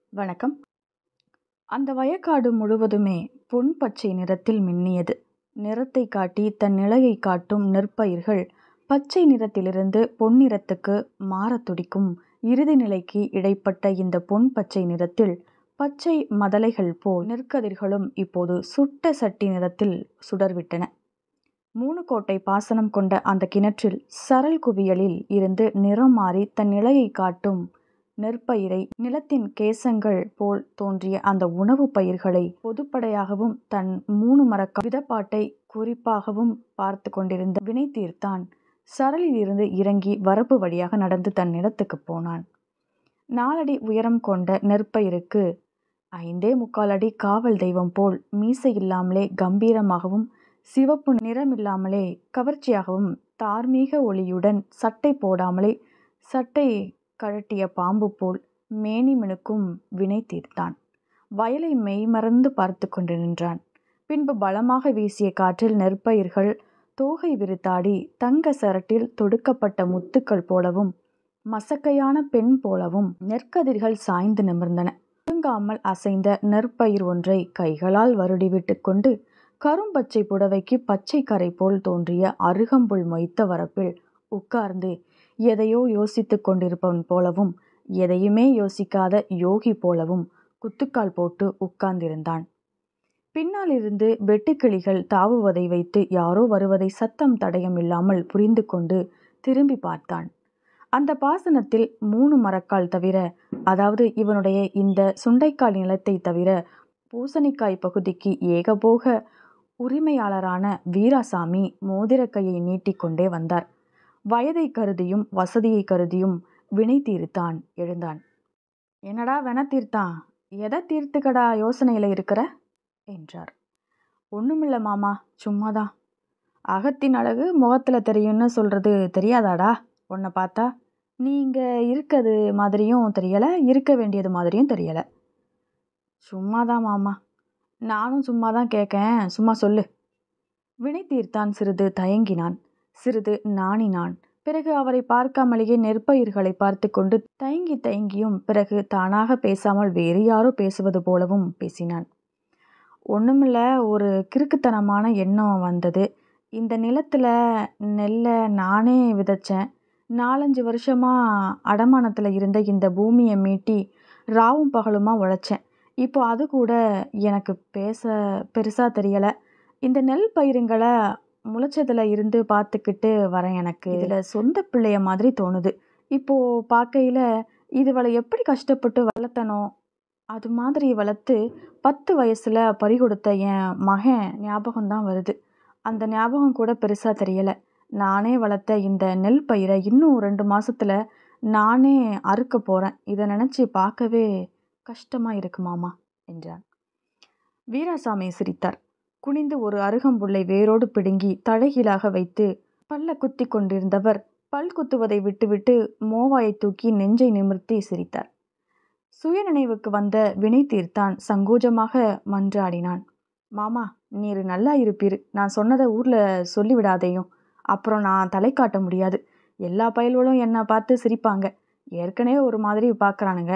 வணக்கம் அந்த வயக்காடு முழுவதுமே பொன் பச்சை நிறத்தில் மின்னியது நிறத்தை காட்டி தன் நிலையை காட்டும் நெற்பயிர்கள் பச்சை நிறத்திலிருந்து பொன்னிறத்துக்கு மாறத் துடிக்கும் இறுதி நிலைக்கு இடைப்பட்ட இந்த பொன் பச்சை நிறத்தில் பச்சை மதலைகள் போல் நெற்கதிர்களும் இப்போது சுட்ட சட்டி நிறத்தில் சுடர்விட்டன மூணு கோட்டை பாசனம் கொண்ட அந்த கிணற்றில் சரல் குவியலில் இருந்து நிறம் மாறி தன் நிலையை காட்டும் நெற்பயிரை நிலத்தின் கேசங்கள் போல் தோன்றிய அந்த உணவு பயிர்களை பொதுப்படையாகவும் தன் மூணு மரக்க விதப்பாட்டை குறிப்பாகவும் பார்த்து கொண்டிருந்த வினை தீர்த்தான் சரலிலிருந்து இறங்கி வரப்பு வழியாக நடந்து தன் நிலத்துக்கு போனான் நாலடி உயரம் கொண்ட நெற்பயிருக்கு ஐந்தே முக்கால் அடி காவல் தெய்வம் போல் மீசை இல்லாமலே கம்பீரமாகவும் சிவப்பு நிறமில்லாமலே கவர்ச்சியாகவும் தார்மீக ஒளியுடன் சட்டை போடாமலே சட்டை கழட்டிய பாம்பு போல் மேனி மினுக்கும் வினை தீர்த்தான் வயலை மெய்மறந்து பார்த்து கொண்டு நின்றான் பின்பு பலமாக வீசிய காற்றில் நெற்பயிர்கள் தோகை விரித்தாடி தங்க சரட்டில் தொடுக்கப்பட்ட முத்துக்கள் போலவும் மசக்கையான பெண் போலவும் நெற்கதிர்கள் சாய்ந்து நிமிர்ந்தன ஒழுங்காமல் அசைந்த நெற்பயிர் ஒன்றை கைகளால் வருடிவிட்டு கொண்டு கரும்பச்சை புடவைக்கு பச்சை கரை போல் தோன்றிய அருகம்புல் மொய்த்த வரப்பில் உட்கார்ந்து எதையோ யோசித்து கொண்டிருப்பவன் போலவும் எதையுமே யோசிக்காத யோகி போலவும் குத்துக்கால் போட்டு உட்கார்ந்திருந்தான் பின்னால் இருந்து வெட்டுக்கிளிகள் தாவுவதை வைத்து யாரோ வருவதை சத்தம் தடயம் இல்லாமல் புரிந்து கொண்டு திரும்பி பார்த்தான் அந்த பாசனத்தில் மூணு மரக்கால் தவிர அதாவது இவனுடைய இந்த சுண்டைக்கால் நிலத்தை தவிர பூசணிக்காய் பகுதிக்கு ஏகபோக உரிமையாளரான வீராசாமி மோதிர கையை நீட்டிக்கொண்டே வந்தார் வயதை கருதியும் வசதியை கருதியும் வினை தீர்த்தான் எழுந்தான் என்னடா வென தீர்த்தான் எதை தீர்த்துக்கடா யோசனையில் இருக்கிற என்றார் ஒன்றுமில்ல மாமா சும்மாதான் அகத்தின் அழகு முகத்தில் தெரியும்னு சொல்கிறது தெரியாதாடா உன்னை பார்த்தா நீ இங்கே இருக்கிறது மாதிரியும் தெரியலை இருக்க வேண்டியது மாதிரியும் தெரியலை சும்மாதான் மாமா நானும் சும்மா தான் கேட்கேன் சும்மா சொல்லு வினை தீர்த்தான் சிறிது தயங்கினான் சிறிது நாணினான் பிறகு அவரை பார்க்காமலேயே நெற்பயிர்களை பார்த்து கொண்டு தயங்கி தயங்கியும் பிறகு தானாக பேசாமல் வேறு யாரோ பேசுவது போலவும் பேசினான் ஒன்றுமில்ல ஒரு கிறுக்குத்தனமான எண்ணம் வந்தது இந்த நிலத்தில் நெல்லை நானே விதைச்சேன் நாலஞ்சு வருஷமாக அடமானத்தில் இருந்த இந்த பூமியை மீட்டி ராவும் பகலுமா உழைச்சேன் இப்போ அது கூட எனக்கு பேச பெருசாக தெரியலை இந்த நெல் பயிருங்களை முளைச்சதுல இருந்து பார்த்துக்கிட்டு வரேன் எனக்கு இதில் சொந்த பிள்ளைய மாதிரி தோணுது இப்போது பார்க்கையில் இதுவளை எப்படி கஷ்டப்பட்டு வளர்த்தனோ அது மாதிரி வளர்த்து பத்து வயசில் பறி கொடுத்த என் மகன் ஞாபகம்தான் வருது அந்த ஞாபகம் கூட பெருசாக தெரியலை நானே வளர்த்த இந்த நெல் பயிரை இன்னும் ரெண்டு மாதத்தில் நானே அறுக்க போகிறேன் இதை நினச்சி பார்க்கவே கஷ்டமாக இருக்கு மாமா என்றான் வீராசாமி சிரித்தார் குனிந்து ஒரு அருகம்புல்லை வேரோடு பிடுங்கி தலைகீழாக வைத்து பல்ல குத்தி கொண்டிருந்தவர் பல் குத்துவதை விட்டுவிட்டு மோவாயை தூக்கி நெஞ்சை நிமிர்த்தி சிரித்தார் சுய நினைவுக்கு வந்த வினை தீர்த்தான் சங்கோஜமாக மன்றாடினான் மாமா நீர் நல்லா இருப்பீர் நான் சொன்னதை ஊரில் சொல்லிவிடாதேயும் அப்புறம் நான் தலை காட்ட முடியாது எல்லா பயல்களும் என்னை பார்த்து சிரிப்பாங்க ஏற்கனவே ஒரு மாதிரி பார்க்குறானுங்க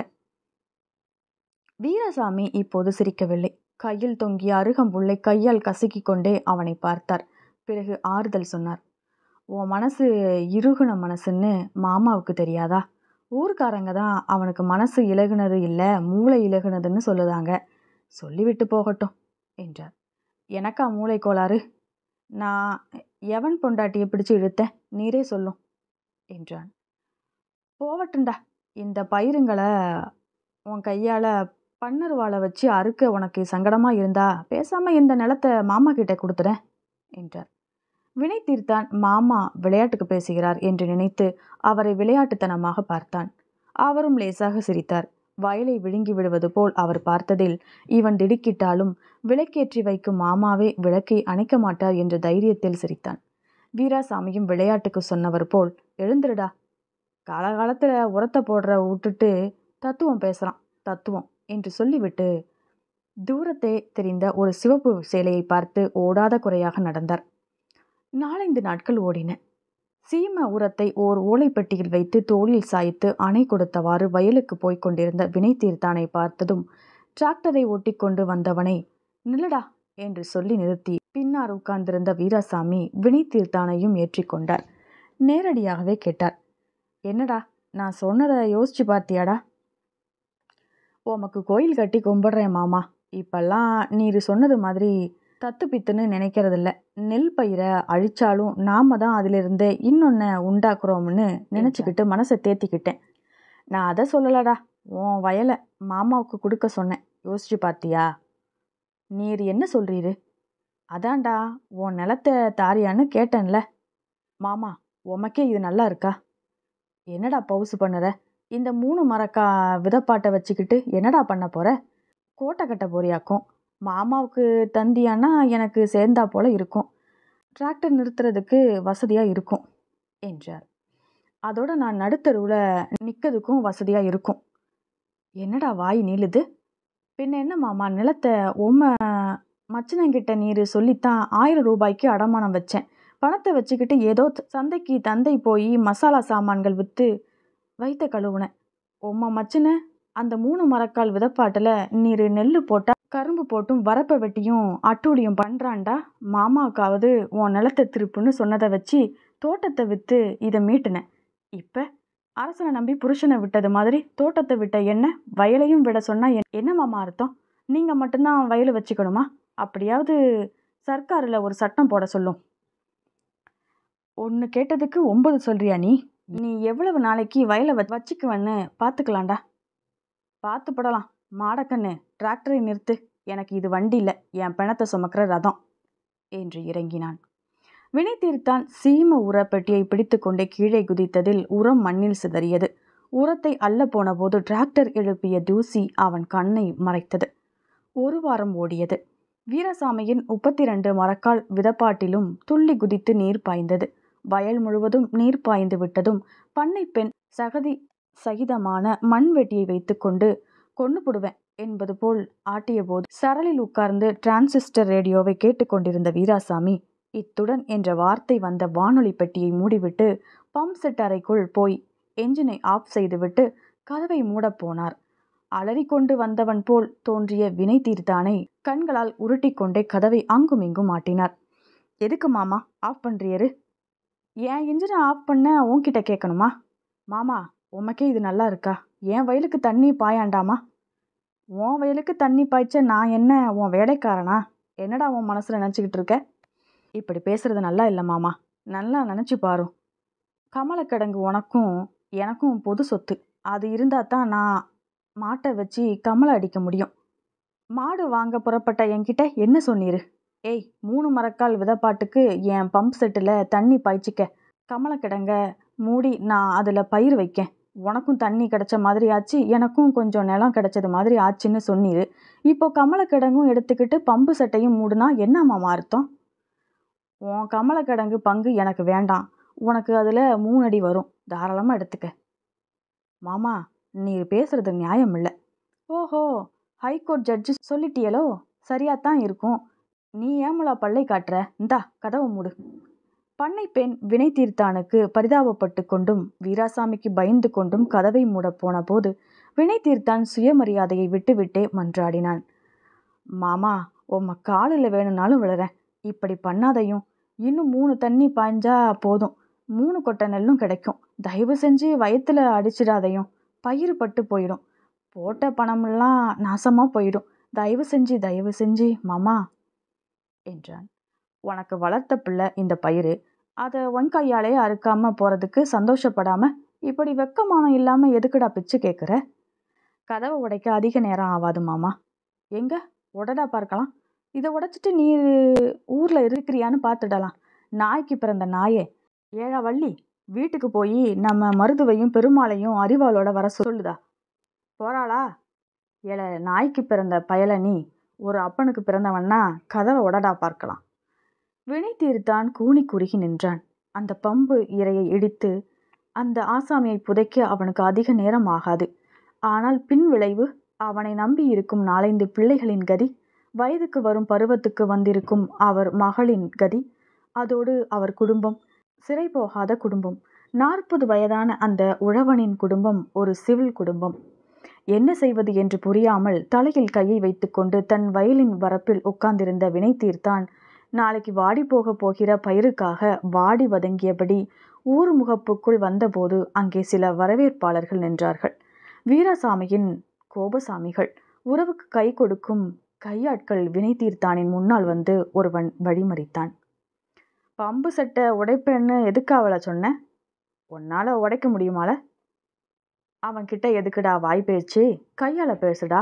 வீரசாமி இப்போது சிரிக்கவில்லை கையில் தொங்கிய அருகம்புல்லை கையால் கசக்கி கொண்டே அவனை பார்த்தார் பிறகு ஆறுதல் சொன்னார் உன் மனசு இறுகுன மனசுன்னு மாமாவுக்கு தெரியாதா ஊர்க்காரங்க தான் அவனுக்கு மனசு இலகுனது இல்லை மூளை இலகுனதுன்னு சொல்லுதாங்க சொல்லிவிட்டு போகட்டும் என்றார் எனக்கா மூளை கோளாறு நான் எவன் பொண்டாட்டியை பிடிச்சு இழுத்தேன் நீரே சொல்லும் என்றான் போவட்டுண்டா இந்த பயிருங்களை உன் கையால் பன்னர் வாழை வச்சு அறுக்க உனக்கு சங்கடமாக இருந்தா பேசாமல் இந்த நிலத்தை மாமா கிட்ட கொடுத்துறேன் என்றார் வினை தீர்த்தான் மாமா விளையாட்டுக்கு பேசுகிறார் என்று நினைத்து அவரை விளையாட்டுத்தனமாக பார்த்தான் அவரும் லேசாக சிரித்தார் வயலை விழுங்கி விடுவது போல் அவர் பார்த்ததில் இவன் திடுக்கிட்டாலும் விளக்கேற்றி வைக்கும் மாமாவே விளக்கை அணைக்க மாட்டார் என்ற தைரியத்தில் சிரித்தான் வீராசாமியும் விளையாட்டுக்கு சொன்னவர் போல் எழுந்துருடா காலகாலத்தில் உரத்தை போடுற விட்டுட்டு தத்துவம் பேசுகிறான் தத்துவம் என்று சொல்லிவிட்டு தூரத்தே தெரிந்த ஒரு சிவப்பு சேலையை பார்த்து ஓடாத குறையாக நடந்தார் நாலைந்து நாட்கள் ஓடின சீம உரத்தை ஓர் ஓலைப்பெட்டியில் வைத்து தோளில் சாய்த்து அணை கொடுத்தவாறு வயலுக்கு போய்க் கொண்டிருந்த வினை தீர்த்தானை பார்த்ததும் டிராக்டரை ஓட்டிக்கொண்டு வந்தவனை நில்லடா என்று சொல்லி நிறுத்தி பின்னார் உட்கார்ந்திருந்த வீராசாமி வினை தீர்த்தானையும் ஏற்றிக்கொண்டார் நேரடியாகவே கேட்டார் என்னடா நான் சொன்னதை யோசிச்சு பார்த்தியாடா உமக்கு கோயில் கட்டி கும்பிடுறேன் மாமா இப்பெல்லாம் நீர் சொன்னது மாதிரி தத்து பித்துன்னு நினைக்கிறதில்ல நெல் பயிரை அழிச்சாலும் நாம தான் அதிலிருந்து இன்னொன்று உண்டாக்குறோம்னு நினச்சிக்கிட்டு மனசை தேத்திக்கிட்டேன் நான் அதை சொல்லலடா உன் வயலை மாமாவுக்கு கொடுக்க சொன்னேன் யோசிச்சு பார்த்தியா நீர் என்ன சொல்றீரு அதான்டா உன் நிலத்தை தாரியான்னு கேட்டேன்ல மாமா உமக்கே இது நல்லா இருக்கா என்னடா பவுசு பண்ணுற இந்த மூணு மரக்கா விதப்பாட்டை வச்சுக்கிட்டு என்னடா பண்ண போற கோட்டை கட்ட போறியாக்கும் மாமாவுக்கு தந்தியானா எனக்கு சேர்ந்தா போல இருக்கும் டிராக்டர் நிறுத்துறதுக்கு வசதியாக இருக்கும் என்றார் அதோட நான் நடுத்தருவில் நிற்கிறதுக்கும் வசதியாக இருக்கும் என்னடா வாய் நீளுது பின்ன என்ன மாமா நிலத்தை உம்ம மச்சினங்கிட்ட நீர் சொல்லித்தான் ஆயிரம் ரூபாய்க்கு அடமானம் வச்சேன் பணத்தை வச்சுக்கிட்டு ஏதோ சந்தைக்கு தந்தை போய் மசாலா சாமான்கள் விற்று வைத்த கழுவுனேன் உம்ம மச்சின அந்த மூணு மரக்கால் விதப்பாட்டில் நீர் நெல் போட்டால் கரும்பு போட்டும் வரப்பை வெட்டியும் அட்டூழியம் பண்ணுறான்டா மாமாவுக்காவது உன் நிலத்தை திருப்புன்னு சொன்னதை வச்சு தோட்டத்தை விற்று இதை மீட்டினேன் இப்போ அரசனை நம்பி புருஷனை விட்டது மாதிரி தோட்டத்தை விட்ட என்ன வயலையும் விட சொன்னால் என்ன மாமா அர்த்தம் நீங்கள் மட்டும்தான் வயலை வச்சுக்கணுமா அப்படியாவது சர்க்காரில் ஒரு சட்டம் போட சொல்லும் ஒன்று கேட்டதுக்கு ஒன்பது சொல்றியா நீ நீ எவ்வளவு நாளைக்கு வயலை வ வச்சுக்குவேன்னு பார்த்துக்கலாம்டா பார்த்து படலாம் மாடக்கண்ணு டிராக்டரை நிறுத்து எனக்கு இது வண்டி இல்லை என் பிணத்தை சுமக்கிற ரதம் என்று இறங்கினான் வினை தீர்த்தான் சீம உர பெட்டியை பிடித்துக்கொண்டே கீழே குதித்ததில் உரம் மண்ணில் சிதறியது உரத்தை அள்ள போனபோது டிராக்டர் எழுப்பிய தூசி அவன் கண்ணை மறைத்தது ஒரு வாரம் ஓடியது வீரசாமியின் முப்பத்தி ரெண்டு மரக்கால் விதப்பாட்டிலும் துள்ளி குதித்து நீர் பாய்ந்தது வயல் முழுவதும் நீர் பாய்ந்து விட்டதும் பண்ணை பெண் சகதி சகிதமான மண்வெட்டியை வைத்துக்கொண்டு கொண்டு போடுவேன் என்பது போல் ஆட்டிய போது சரளில் உட்கார்ந்து டிரான்சிஸ்டர் ரேடியோவை கேட்டுக்கொண்டிருந்த வீராசாமி இத்துடன் என்ற வார்த்தை வந்த வானொலி பெட்டியை மூடிவிட்டு பம்ப் செட் அறைக்குள் போய் என்ஜினை ஆஃப் செய்துவிட்டு கதவை மூடப் போனார் அலறிக்கொண்டு வந்தவன் போல் தோன்றிய வினை தீர்த்தானை கண்களால் உருட்டிக்கொண்டே கதவை அங்குமிங்கும் ஆட்டினார் எதுக்கு மாமா ஆஃப் பண்றியரு என் இன்ஜினை ஆஃப் பண்ண உன்கிட்ட கேட்கணுமா மாமா உமக்கே இது நல்லா இருக்கா என் வயலுக்கு தண்ணி பாயாண்டாமா உன் வயலுக்கு தண்ணி பாய்ச்ச நான் என்ன உன் வேலைக்காரனா என்னடா உன் மனசில் நினச்சிக்கிட்டு இருக்க இப்படி பேசுறது நல்லா இல்லை மாமா நல்லா நினச்சி பாரு கமலக்கிழங்கு உனக்கும் எனக்கும் பொது சொத்து அது இருந்தால் தான் நான் மாட்டை வச்சு கமலை அடிக்க முடியும் மாடு வாங்க புறப்பட்ட என்கிட்ட என்ன சொன்னீரு ஏய் மூணு மரக்கால் விதப்பாட்டுக்கு என் பம்ப் செட்டில் தண்ணி பாய்ச்சிக்க கமலக்கிழங்க மூடி நான் அதில் பயிர் வைக்கேன் உனக்கும் தண்ணி கிடைச்ச மாதிரி ஆச்சு எனக்கும் கொஞ்சம் நிலம் கிடைச்சது மாதிரி ஆச்சுன்னு சொன்னீரு இப்போ கமலக்கிழங்கும் எடுத்துக்கிட்டு பம்பு சட்டையும் மூடுனா என்ன மாமா அர்த்தம் உன் கமலக்கிழங்கு பங்கு எனக்கு வேண்டாம் உனக்கு அதில் மூணு அடி வரும் தாராளமாக எடுத்துக்க மாமா நீ பேசுறது நியாயம் இல்லை ஓஹோ ஹைகோர்ட் ஜட்ஜு சொல்லிட்டியலோ சரியாத்தான் இருக்கும் நீ ஏமலா பல்லை காட்டுற இந்தா கதவை மூடு பண்ணை பெண் வினை தீர்த்தானுக்கு பரிதாபப்பட்டு கொண்டும் வீராசாமிக்கு பயந்து கொண்டும் கதவை மூடப் போன போது வினை தீர்த்தான் சுயமரியாதையை விட்டுவிட்டே மன்றாடினான் மாமா உம்ம காலில் வேணும்னாலும் விழுறேன் இப்படி பண்ணாதையும் இன்னும் மூணு தண்ணி பாய்ஞ்சா போதும் மூணு கொட்டை நெல்லும் கிடைக்கும் தயவு செஞ்சு வயத்துல அடிச்சிடாதையும் பயிர் பட்டு போயிடும் போட்ட பணமெல்லாம் நாசமாக போயிடும் தயவு செஞ்சு தயவு செஞ்சு மாமா என்றான் உனக்கு வளர்த்த பிள்ளை இந்த பயிர் அதை ஒன்கையாலே அறுக்காம போகிறதுக்கு சந்தோஷப்படாம இப்படி வெக்கமானம் இல்லாமல் எதுக்குடா பிச்சு கேட்குற கதவை உடைக்க அதிக நேரம் ஆகாது மாமா எங்க உடடா பார்க்கலாம் இதை உடைச்சிட்டு நீ ஊரில் இருக்கிறியான்னு பார்த்துடலாம் நாய்க்கு பிறந்த நாயே ஏழா வள்ளி வீட்டுக்கு போய் நம்ம மருதுவையும் பெருமாளையும் அறிவாளோட வர சொல்லுதா போறாளா ஏல நாய்க்கு பிறந்த பயல நீ ஒரு அப்பனுக்கு பிறந்தவன்னா கதவை உடடா பார்க்கலாம் வினை தீர்த்தான் கூனி குறுகி நின்றான் அந்த பம்பு இரையை இடித்து அந்த ஆசாமியை புதைக்க அவனுக்கு அதிக நேரம் ஆகாது ஆனால் பின் விளைவு அவனை நம்பி இருக்கும் நாலைந்து பிள்ளைகளின் கதி வயதுக்கு வரும் பருவத்துக்கு வந்திருக்கும் அவர் மகளின் கதி அதோடு அவர் குடும்பம் சிறை போகாத குடும்பம் நாற்பது வயதான அந்த உழவனின் குடும்பம் ஒரு சிவில் குடும்பம் என்ன செய்வது என்று புரியாமல் தலையில் கையை வைத்துக்கொண்டு தன் வயலின் வரப்பில் உட்கார்ந்திருந்த வினை தீர்த்தான் நாளைக்கு வாடி போக போகிற பயிருக்காக வாடி வதங்கியபடி ஊர் முகப்புக்குள் வந்தபோது அங்கே சில வரவேற்பாளர்கள் நின்றார்கள் வீரசாமியின் கோபசாமிகள் உறவுக்கு கை கொடுக்கும் கையாட்கள் வினை தீர்த்தானின் முன்னால் வந்து ஒருவன் வழிமறித்தான் பம்பு சட்டை உடைப்பேன்னு எதுக்காவல சொன்ன உன்னால் உடைக்க முடியுமால அவன்கிட்ட எதுக்குடா வாய் பேச்சு கையால் பேசுடா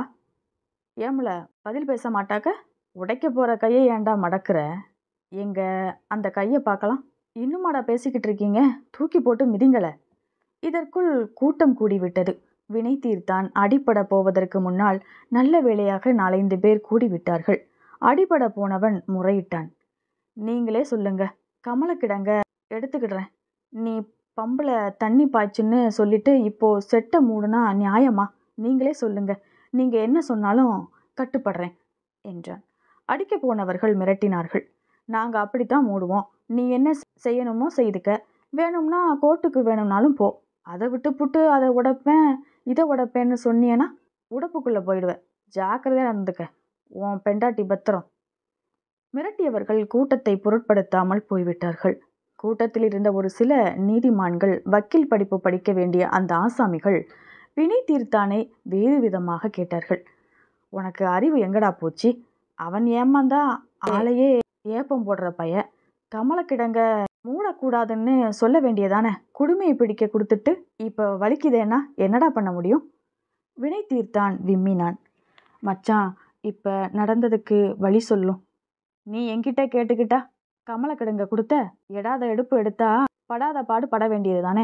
ஏமுல பதில் பேச மாட்டாக்க உடைக்க போகிற கையை ஏன்டா மடக்கிற எங்க அந்த கையை பார்க்கலாம் இன்னுமாடா பேசிக்கிட்டு இருக்கீங்க தூக்கி போட்டு மிதிங்கலை இதற்குள் கூட்டம் கூடிவிட்டது வினை தீர்த்தான் அடிபட போவதற்கு முன்னால் நல்ல வேளையாக நாலைந்து பேர் கூடிவிட்டார்கள் அடிபட போனவன் முறையிட்டான் நீங்களே சொல்லுங்க கமலக்கிடங்க எடுத்துக்கிடுறேன் நீ பம்பில் தண்ணி பாய்ச்சுன்னு சொல்லிட்டு இப்போ செட்டை மூடுனா நியாயமா நீங்களே சொல்லுங்க நீங்க என்ன சொன்னாலும் கட்டுப்படுறேன் என்றான் அடிக்க போனவர்கள் மிரட்டினார்கள் நாங்க அப்படித்தான் மூடுவோம் நீ என்ன செய்யணுமோ செய்துக்க வேணும்னா கோர்ட்டுக்கு வேணும்னாலும் போ அதை விட்டு புட்டு அதை உடைப்பேன் இதை உடைப்பேன்னு சொன்னியனா உடப்புக்குள்ளே போயிடுவேன் ஜாக்கிரதையாக நடந்துக்க உன் பெண்டாட்டி பத்திரம் மிரட்டியவர்கள் கூட்டத்தை பொருட்படுத்தாமல் போய்விட்டார்கள் கூட்டத்தில் இருந்த ஒரு சில நீதிமான்கள் வக்கீல் படிப்பு படிக்க வேண்டிய அந்த ஆசாமிகள் வினை தீர்த்தானே வேறு விதமாக கேட்டார்கள் உனக்கு அறிவு எங்கடா போச்சு அவன் ஏமாந்தா ஆளையே ஏப்பம் போடுற பைய கமலக்கிடங்க மூடக்கூடாதுன்னு சொல்ல வேண்டியதானே குடுமையை பிடிக்க கொடுத்துட்டு இப்போ வலிக்குதேன்னா என்னடா பண்ண முடியும் வினை தீர்த்தான் விம்மினான் மச்சான் இப்போ நடந்ததுக்கு வழி சொல்லும் நீ என்கிட்ட கேட்டுக்கிட்டா கமலக்கிடங்க கொடுத்த எடாத எடுப்பு எடுத்தா படாத பாடு பட வேண்டியது தானே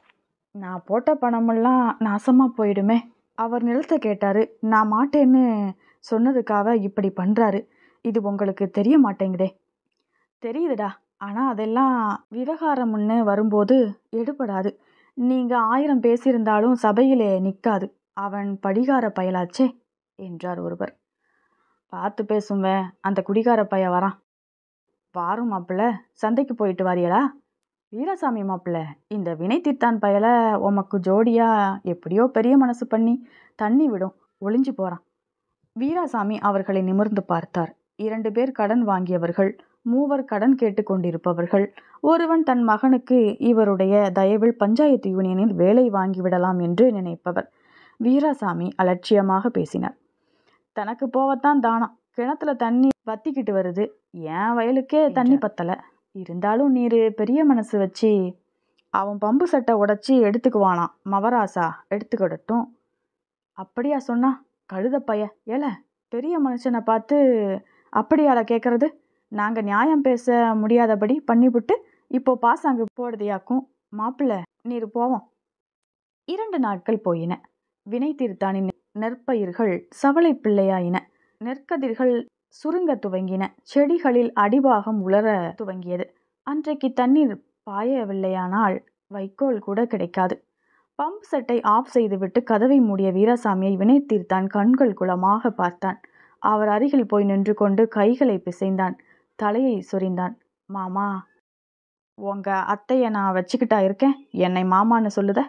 நான் போட்ட பணமெல்லாம் நாசமாக போயிடுமே அவர் நிலத்தை கேட்டாரு நான் மாட்டேன்னு சொன்னதுக்காக இப்படி பண்ணுறாரு இது உங்களுக்கு தெரிய மாட்டேங்குதே தெரியுதுடா ஆனால் அதெல்லாம் விவகாரம்னு வரும்போது எடுபடாது நீங்கள் ஆயிரம் பேசியிருந்தாலும் சபையிலே நிற்காது அவன் படிகார பயலாச்சே என்றார் ஒருவர் பார்த்து பேசுவேன் அந்த குடிகார பைய வரான் வாரும் மாப்பிள்ள சந்தைக்கு போயிட்டு வாரியலா வீரசாமி மாப்பிள்ள இந்த வினை தீர்த்தான் பயல உமக்கு ஜோடியா எப்படியோ பெரிய மனசு பண்ணி தண்ணி விடும் ஒளிஞ்சு போகிறான் வீராசாமி அவர்களை நிமிர்ந்து பார்த்தார் இரண்டு பேர் கடன் வாங்கியவர்கள் மூவர் கடன் கேட்டுக்கொண்டிருப்பவர்கள் ஒருவன் தன் மகனுக்கு இவருடைய தயவில் பஞ்சாயத்து யூனியனில் வேலை வாங்கிவிடலாம் என்று நினைப்பவர் வீராசாமி அலட்சியமாக பேசினார் தனக்கு போவத்தான் தானம் கிணத்துல தண்ணி வத்திக்கிட்டு வருது என் வயலுக்கே தண்ணி பத்தலை இருந்தாலும் நீர் பெரிய மனசு வச்சு அவன் பம்பு சட்டை உடச்சி எடுத்துக்குவானாம் மவராசா எடுத்துக்கிடட்டும் அப்படியா சொன்னா கழுத பைய ஏல பெரிய மனுஷனை பார்த்து அப்படியால கேட்குறது நாங்கள் நியாயம் பேச முடியாதபடி பண்ணிவிட்டு இப்போ பாசாங்கு போடுதியாக்கும் மாப்பிள்ள நீர் போவோம் இரண்டு நாட்கள் போயின வினை தீர்த்தானின் நெற்பயிர்கள் சவளை பிள்ளையாயின நெற்கதிர்கள் சுருங்க துவங்கின செடிகளில் அடிபாகம் உலர துவங்கியது அன்றைக்கு தண்ணீர் பாயவில்லையானால் வைக்கோல் கூட கிடைக்காது பம்ப் செட்டை ஆஃப் செய்துவிட்டு கதவை மூடிய வீராசாமியை வினை தீர்த்தான் கண்கள் குளமாக பார்த்தான் அவர் அருகில் போய் நின்று கொண்டு கைகளை பிசைந்தான் தலையை சொரிந்தான் மாமா உங்க அத்தையை நான் வச்சுக்கிட்டா இருக்கேன் என்னை மாமான்னு சொல்லுத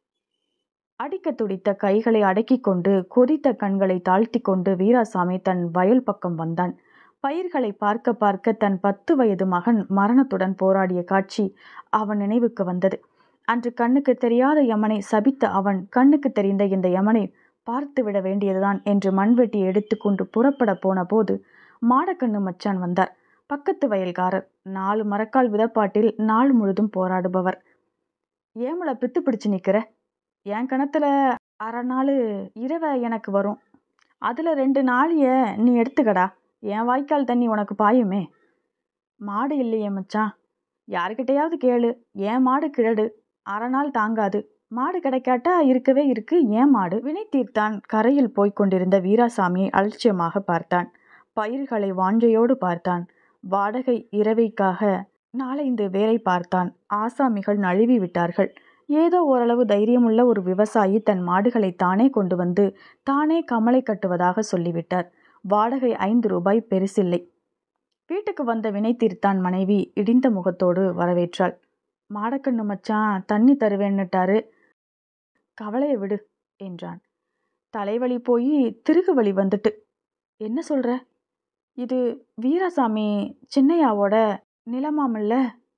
அடிக்க துடித்த கைகளை அடக்கி கொண்டு கொதித்த கண்களை தாழ்த்தி கொண்டு வீராசாமி தன் வயல் பக்கம் வந்தான் பயிர்களை பார்க்க பார்க்க தன் பத்து வயது மகன் மரணத்துடன் போராடிய காட்சி அவன் நினைவுக்கு வந்தது அன்று கண்ணுக்கு தெரியாத யமனை சபித்த அவன் கண்ணுக்கு தெரிந்த இந்த யமனை பார்த்து விட வேண்டியதுதான் என்று மண்வெட்டி எடுத்துக்கொண்டு புறப்பட போன போது மாடக்கண்ணு மச்சான் வந்தார் பக்கத்து வயல்காரர் நாலு மரக்கால் விதப்பாட்டில் நாள் முழுதும் போராடுபவர் ஏமுல பித்து பிடிச்சு நிற்கிற என் கணத்துல அரை நாள் இரவை எனக்கு வரும் அதில் ரெண்டு நாளைய நீ எடுத்துக்கடா என் வாய்க்கால் தண்ணி உனக்கு பாயுமே மாடு இல்லையே மச்சான் யாருக்கிட்டையாவது கேளு என் மாடு கிழடு அரை நாள் தாங்காது மாடு கிடைக்காட்டா இருக்கவே இருக்கு ஏன் மாடு வினை தீர்த்தான் கரையில் போய்க் கொண்டிருந்த வீராசாமியை அலட்சியமாக பார்த்தான் பயிர்களை வாஞ்சையோடு பார்த்தான் வாடகை இரவைக்காக நாளைந்து வேலை பார்த்தான் ஆசாமிகள் நழுவி விட்டார்கள் ஏதோ ஓரளவு தைரியமுள்ள ஒரு விவசாயி தன் மாடுகளை தானே கொண்டு வந்து தானே கமலை கட்டுவதாக சொல்லிவிட்டார் வாடகை ஐந்து ரூபாய் பெருசில்லை வீட்டுக்கு வந்த வினை தீர்த்தான் மனைவி இடிந்த முகத்தோடு வரவேற்றாள் மாடக்கண்ணு மச்சான் தண்ணி தருவேன்னுட்டாரு கவலையை விடு என்றான் தலைவலி போய் திருகு வலி வந்துட்டு என்ன சொல்ற இது வீராசாமி சின்னையாவோட நிலமாமல்ல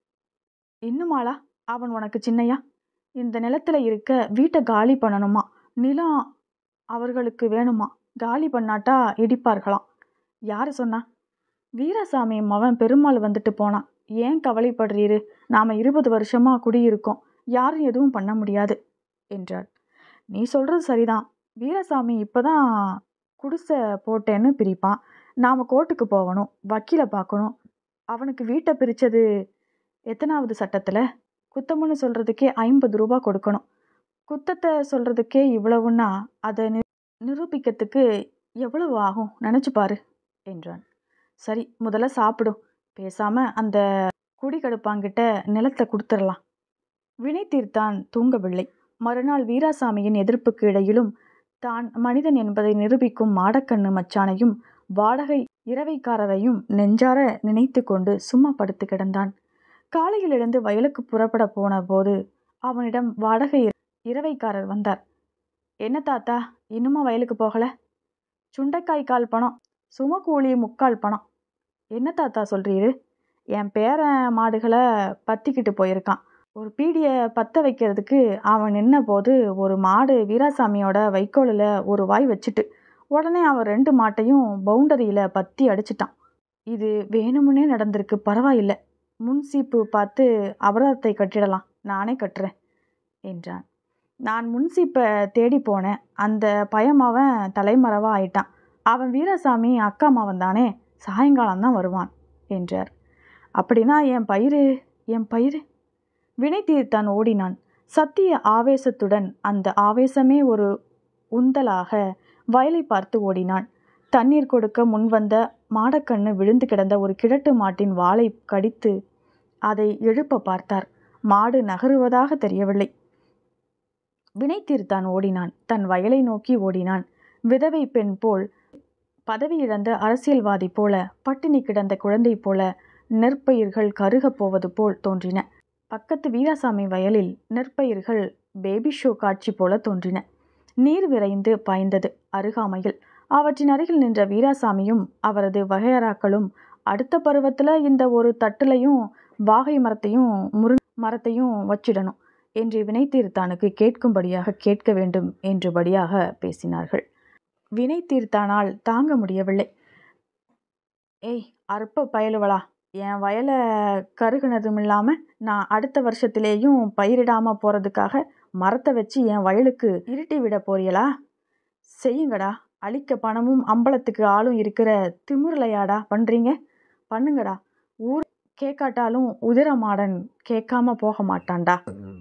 இன்னுமாளா அவன் உனக்கு சின்னையா இந்த நிலத்துல இருக்க வீட்டை காலி பண்ணணுமா நிலம் அவர்களுக்கு வேணுமா காலி பண்ணாட்டா இடிப்பார்களாம் யாரு சொன்னா வீராசாமி மவன் பெருமாள் வந்துட்டு போனான் ஏன் கவலைப்படுறீரு நாம இருபது வருஷமா குடியிருக்கோம் யாரும் எதுவும் பண்ண முடியாது என்றாள் நீ சொல்றது சரிதான் வீரசாமி இப்பதான் குடிசை போட்டேன்னு பிரிப்பான் நாம கோர்ட்டுக்கு போகணும் வக்கீலை பார்க்கணும் அவனுக்கு வீட்டை பிரிச்சது எத்தனாவது சட்டத்துல குத்தம்னு சொல்றதுக்கே ஐம்பது ரூபா கொடுக்கணும் குத்தத்தை சொல்றதுக்கே இவ்வளவுன்னா அதை நி நிரூபிக்கிறதுக்கு எவ்வளவு ஆகும் நினைச்சு பாரு என்றான் சரி முதல்ல சாப்பிடும் பேசாம அந்த குடிகடுப்பாங்கிட்ட நிலத்தை கொடுத்துடலாம் வினை தீர்த்தான் தூங்கவில்லை மறுநாள் வீராசாமியின் எதிர்ப்புக்கு இடையிலும் தான் மனிதன் என்பதை நிரூபிக்கும் மாடக்கண்ணு மச்சானையும் வாடகை இரவைக்காரரையும் நெஞ்சார நினைத்து கொண்டு சும்மா படுத்து கிடந்தான் காலையில் எழுந்து வயலுக்கு புறப்பட போன போது அவனிடம் வாடகை இரவைக்காரர் வந்தார் என்ன தாத்தா இன்னுமா வயலுக்கு போகல சுண்டைக்காய் கால் பணம் சும கூலி முக்கால் பணம் என்ன தாத்தா சொல்றீரு என் பேரன் மாடுகளை பத்திக்கிட்டு போயிருக்கான் ஒரு பீடியை பற்ற வைக்கிறதுக்கு அவன் நின்ன போது ஒரு மாடு வீராசாமியோட வைக்கோலில் ஒரு வாய் வச்சுட்டு உடனே அவன் ரெண்டு மாட்டையும் பவுண்டரியில் பற்றி அடிச்சிட்டான் இது வேணுமுன்னே நடந்திருக்கு பரவாயில்லை முன்சீப்பு பார்த்து அபராதத்தை கட்டிடலாம் நானே கட்டுறேன் என்றான் நான் முன்சீப்பை தேடி போனேன் அந்த பயமாவன் தலைமறைவாக ஆயிட்டான் அவன் வீரசாமி அக்கா மாவன் தானே சாயங்காலம் தான் வருவான் என்றார் அப்படின்னா என் பயிர் என் பயிர் வினை தீர்த்தான் ஓடினான் சத்திய ஆவேசத்துடன் அந்த ஆவேசமே ஒரு உந்தலாக வயலை பார்த்து ஓடினான் தண்ணீர் கொடுக்க முன்வந்த மாடக்கண்ணு விழுந்து கிடந்த ஒரு கிழட்டு மாட்டின் வாளை கடித்து அதை எழுப்ப பார்த்தார் மாடு நகருவதாக தெரியவில்லை வினை தீர்த்தான் ஓடினான் தன் வயலை நோக்கி ஓடினான் விதவை பெண் போல் பதவி இழந்த அரசியல்வாதி போல பட்டினி கிடந்த குழந்தை போல நெற்பயிர்கள் கருகப் போவது போல் தோன்றின பக்கத்து வீராசாமி வயலில் நெற்பயிர்கள் பேபி ஷோ காட்சி போல தோன்றின நீர் விரைந்து பாய்ந்தது அருகாமையில் அவற்றின் அருகில் நின்ற வீராசாமியும் அவரது வகையறாக்களும் அடுத்த பருவத்தில் இந்த ஒரு தட்டுலையும் வாகை மரத்தையும் முரு மரத்தையும் வச்சிடணும் என்று வினை தீர்த்தானுக்கு கேட்கும்படியாக கேட்க வேண்டும் என்றுபடியாக பேசினார்கள் வினை தீர்த்தானால் தாங்க முடியவில்லை ஏய் அற்ப பயலுவலா என் வயலை கருகுனதும் இல்லாமல் நான் அடுத்த வருஷத்திலேயும் பயிரிடாமல் போகிறதுக்காக மரத்தை வச்சு என் வயலுக்கு இருட்டி விட போறீங்களா செய்யுங்கடா அழிக்க பணமும் அம்பலத்துக்கு ஆளும் இருக்கிற திமுறலையாடா பண்ணுறீங்க பண்ணுங்கடா ஊர் கேட்காட்டாலும் உதிரமாடன் கேட்காம போக மாட்டான்டா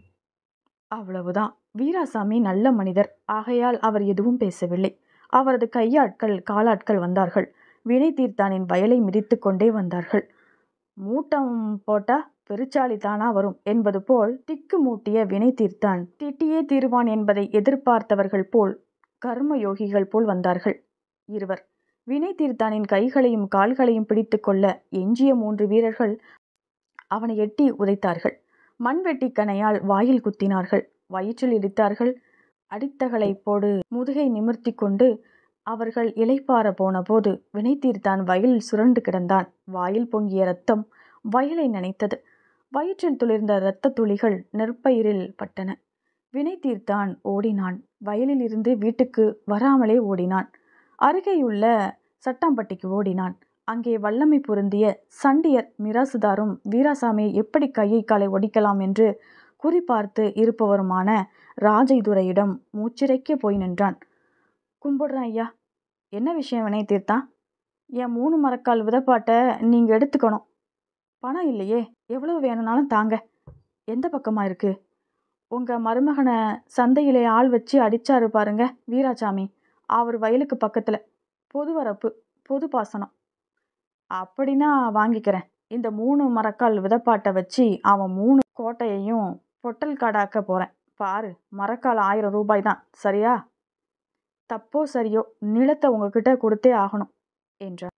அவ்வளவுதான் வீராசாமி நல்ல மனிதர் ஆகையால் அவர் எதுவும் பேசவில்லை அவரது கையாட்கள் காலாட்கள் வந்தார்கள் வினை தீர்த்தானின் வயலை மிதித்து கொண்டே வந்தார்கள் மூட்டம் போட்டா பெருச்சாளி தானா வரும் என்பது போல் திக்கு மூட்டிய வினை தீர்த்தான் திட்டியே தீர்வான் என்பதை எதிர்பார்த்தவர்கள் போல் கர்ம யோகிகள் போல் வந்தார்கள் இருவர் வினை தீர்த்தானின் கைகளையும் கால்களையும் பிடித்து கொள்ள எஞ்சிய மூன்று வீரர்கள் அவனை எட்டி உதைத்தார்கள் மண்வெட்டி கணையால் வாயில் குத்தினார்கள் வயிற்றில் இடித்தார்கள் அடித்தகளை போடு முதுகை நிமிர்த்தி கொண்டு அவர்கள் இலைப்பார போனபோது வினைத்தீர்த்தான் வயலில் சுரண்டு கிடந்தான் வாயில் பொங்கிய ரத்தம் வயலை நனைத்தது வயிற்றில் துளிர்ந்த இரத்த துளிகள் நெற்பயிரில் பட்டன வினைத்தீர்த்தான் ஓடினான் வயலில் இருந்து வீட்டுக்கு வராமலே ஓடினான் அருகேயுள்ள சட்டாம்பட்டிக்கு ஓடினான் அங்கே வல்லமை பொருந்திய சண்டியர் மிராசுதாரும் வீராசாமியை எப்படி கையை காலை ஒடிக்கலாம் என்று குறிபார்த்து இருப்பவருமான ராஜைதுரையிடம் மூச்சிறைக்க போய் நின்றான் கும்பிடுறேன் ஐயா என்ன விஷயம் வினை தீர்த்தான் என் மூணு மரக்கால் விதப்பாட்டை நீங்கள் எடுத்துக்கணும் பணம் இல்லையே எவ்வளவு வேணும்னாலும் தாங்க எந்த பக்கமாக இருக்கு உங்கள் மருமகனை சந்தையிலே ஆள் வச்சு அடிச்சாரு பாருங்க வீராசாமி அவர் வயலுக்கு பக்கத்தில் பொது வரப்பு பொது பாசனம் அப்படின்னா வாங்கிக்கிறேன் இந்த மூணு மரக்கால் விதப்பாட்டை வச்சு அவன் மூணு கோட்டையையும் பொட்டல் காடாக்க போகிறேன் பாரு மரக்கால் ஆயிரம் ரூபாய் தான் சரியா தப்போ சரியோ நிலத்தை உங்ககிட்ட கொடுத்தே ஆகணும் என்றார்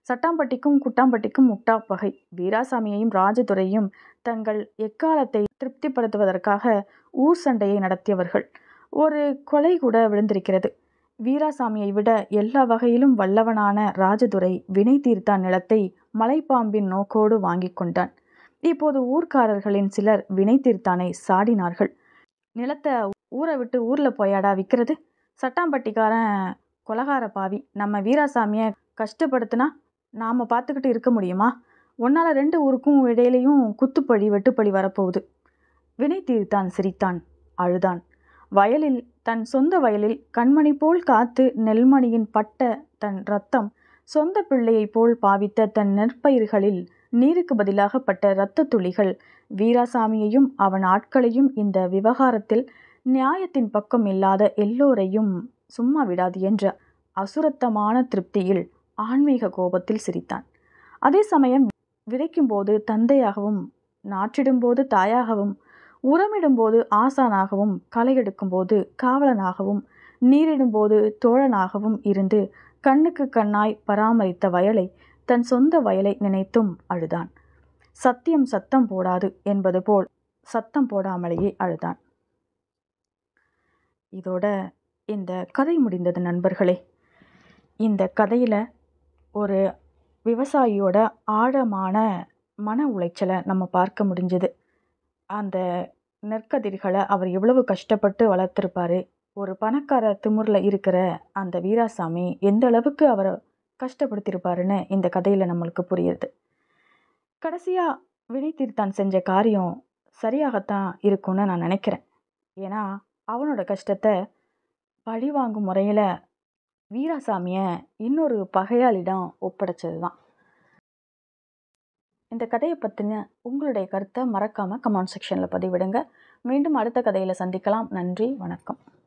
சட்டாம்பட்டிக்கும் குட்டாம்பட்டிக்கும் முட்டா பகை வீராசாமியையும் ராஜதுரையும் தங்கள் எக்காலத்தை திருப்திப்படுத்துவதற்காக ஊர் சண்டையை நடத்தியவர்கள் ஒரு கொலை கூட விழுந்திருக்கிறது வீராசாமியை விட எல்லா வகையிலும் வல்லவனான ராஜதுரை வினை தீர்த்தான் நிலத்தை மலைப்பாம்பின் நோக்கோடு வாங்கி கொண்டான் இப்போது ஊர்க்காரர்களின் சிலர் வினை தீர்த்தானை சாடினார்கள் நிலத்தை ஊரை விட்டு ஊரில் போயாடா விற்கிறது சட்டாம்பட்டிக்காரன் கொலகார பாவி நம்ம வீராசாமியை கஷ்டப்படுத்தினா நாம் பார்த்துக்கிட்டு இருக்க முடியுமா உன்னால் ரெண்டு ஊருக்கும் இடையிலையும் குத்துப்பழி வெட்டுப்பழி வரப்போகுது வினை தீர்த்தான் சிரித்தான் அழுதான் வயலில் தன் சொந்த வயலில் கண்மணி போல் காத்து நெல்மணியின் பட்ட தன் ரத்தம் சொந்த பிள்ளையைப் போல் பாவித்த தன் நெற்பயிர்களில் நீருக்கு பதிலாக பட்ட இரத்த துளிகள் வீராசாமியையும் அவன் ஆட்களையும் இந்த விவகாரத்தில் நியாயத்தின் பக்கம் இல்லாத எல்லோரையும் சும்மா விடாது என்ற அசுரத்தமான திருப்தியில் ஆன்மீக கோபத்தில் சிரித்தான் அதே சமயம் விதைக்கும்போது தந்தையாகவும் நாற்றிடும்போது தாயாகவும் உரமிடும்போது ஆசானாகவும் களை எடுக்கும்போது காவலனாகவும் நீரிடும்போது தோழனாகவும் இருந்து கண்ணுக்கு கண்ணாய் பராமரித்த வயலை தன் சொந்த வயலை நினைத்தும் அழுதான் சத்தியம் சத்தம் போடாது என்பது போல் சத்தம் போடாமலேயே அழுதான் இதோட இந்த கதை முடிந்தது நண்பர்களே இந்த கதையில் ஒரு விவசாயியோட ஆழமான மன உளைச்சலை நம்ம பார்க்க முடிஞ்சது அந்த நெற்கதிர்களை அவர் எவ்வளவு கஷ்டப்பட்டு வளர்த்துருப்பாரு ஒரு பணக்கார திமுறில் இருக்கிற அந்த வீராசாமி எந்த அளவுக்கு அவரை கஷ்டப்படுத்தியிருப்பாருன்னு இந்த கதையில் நம்மளுக்கு புரியுது கடைசியாக வினை தீர்த்தான் செஞ்ச காரியம் சரியாகத்தான் இருக்கும்னு நான் நினைக்கிறேன் ஏன்னா அவனோட கஷ்டத்தை பழி வாங்கும் முறையில் வீராசாமியை இன்னொரு பகையாளிடம் ஒப்படைச்சது தான் இந்த கதையை பற்றின உங்களுடைய கருத்தை மறக்காமல் கமெண்ட் செக்ஷனில் பதிவிடுங்க மீண்டும் அடுத்த கதையில் சந்திக்கலாம் நன்றி வணக்கம்